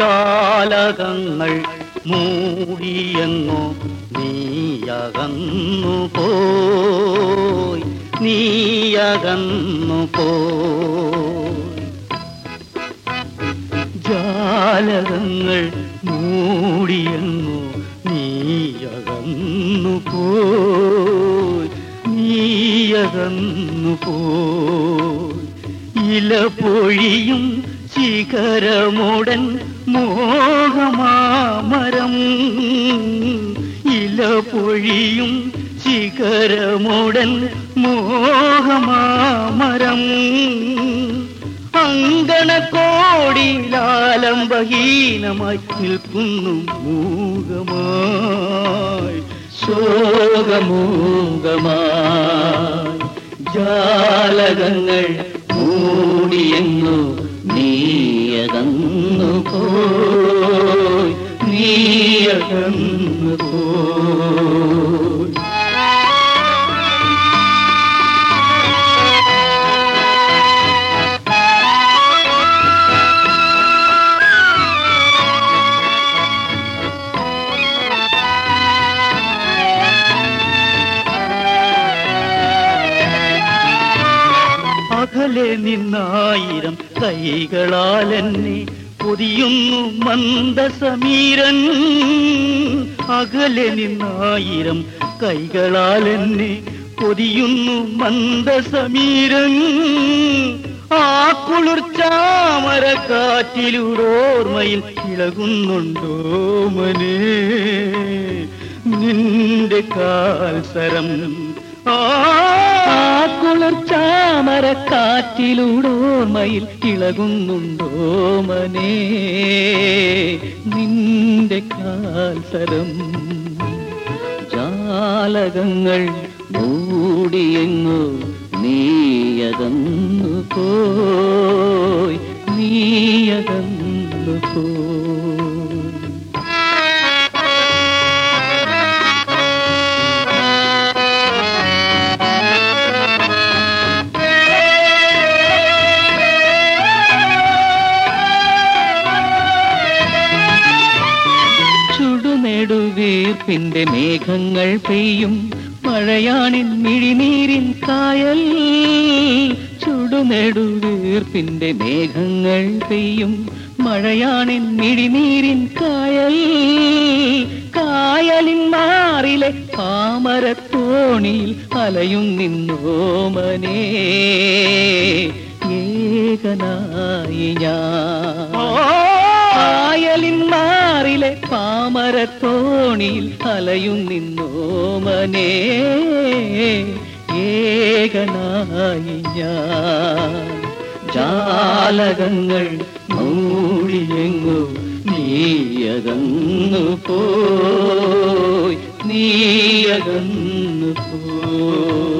ജാലകങ്ങൾ മൂടിയെങ്ങോ നീയകന്നു പോയി നീയകന്നു പോയി ജാലകങ്ങൾ മൂടിയെന്നു നീയകന്നു പോയി നീയകന്നു പോയി ഇല പൊഴിയും ശിഖരമുടൻ മോഹമാമരം ഇല പൊഴിയും ശിഖരമുടൻ മോഹമാമരം അങ്കണക്കോടിലാലംബഹീനമായി നിൽക്കുന്നു മൂകമായി ശോകമൂകമായി ജാലകങ്ങൾ മൂടിയെങ്ങു നീയകന്നു പോയി നീയകന്നു പോയി അകലെ നിന്നായിരം കൈകളാൽ എന്നെ പൊതിയുന്നു മന്ദസമീരൻ അകലെ നിന്നായിരം കൈകളാൽ എന്നെ പൊതിയുന്നു മന്ദസമീരൻ ആ കുളിർച്ചാമര കാറ്റിലൂടോർമ്മയിൽ ഇളകുന്നുണ്ടോ മനെ നിന്റെ കാൽസരം ആ കുളിർച്ചാമര കാറ്റിലൂടോർമ്മയിൽ ഇളകുന്നുണ്ടോ മനെ നിന്റെ കാൽസരം ജാലകങ്ങൾ മൂടിയെങ്ങു നീയകന്നു പോയി നീയകന്നു പോയി ചുടുനെടുവീർപ്പിന്റെ മേഘങ്ങൾ പെയ്യും മഴയാണിൻ മിഴിനീരിൻ കായൽ ചുടുനെടുവീർപ്പിന്റെ മേഘങ്ങൾ പെയ്യും മഴയാണിൻ മിഴിനീരിൻ കായൽ കായലിൻ മാറിലെ പാമരത്തോണിയിൽ അലയും നിന്നോമനേ ഏകനായി ഞാൻ കായലിൻ മാറിലെ പാമരത്തോണിയിൽ അലയും നിന്നോമനേ ഏകനായി ഞാൻ ജാലകങ്ങൾ മൂടിയെങ്ങു നീയകന്നു പോയി നീയകന്നു പോയി